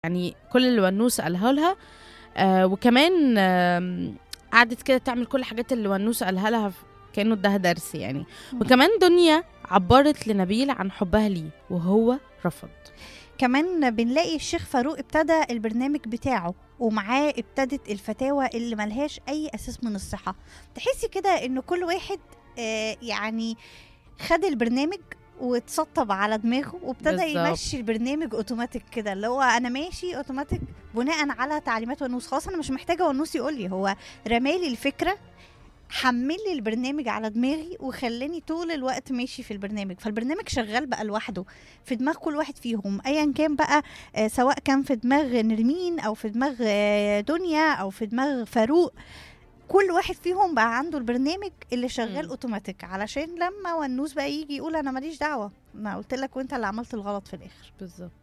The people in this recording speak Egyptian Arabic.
يعني كل اللي ونوس قالها لها آه وكمان آم، قعدت كده تعمل كل الحاجات اللي ونوس قالها لها ف- كانه اداها درس يعني مم. وكمان دنيا عبرت لنبيل عن حبها ليه وهو رفض كمان بنلاقي الشيخ فاروق ابتدى البرنامج بتاعه ومعاه ابتدت الفتاوى اللي ملهاش اي اساس من الصحه تحسي كده ان كل واحد آه يعني خد البرنامج واتسطب على دماغه وابتدى بالظبط. يمشي البرنامج اوتوماتيك كده اللي هو انا ماشي اوتوماتيك بناء على تعليمات ونوس خلاص انا مش محتاجه ونوس يقول لي هو رمالي الفكره حمل لي البرنامج على دماغي وخلاني طول الوقت ماشي في البرنامج فالبرنامج شغال بقى لوحده في دماغ كل واحد فيهم ايا كان بقى آه، سواء كان في دماغ نرمين او في دماغ آه، دنيا او في دماغ فاروق كل واحد فيهم بقى عنده البرنامج اللي شغال مم. اوتوماتيك علشان لما ونوس بقى يجي يقول انا ماليش دعوه ما قلت لك وانت اللي عملت الغلط في الاخر بالظبط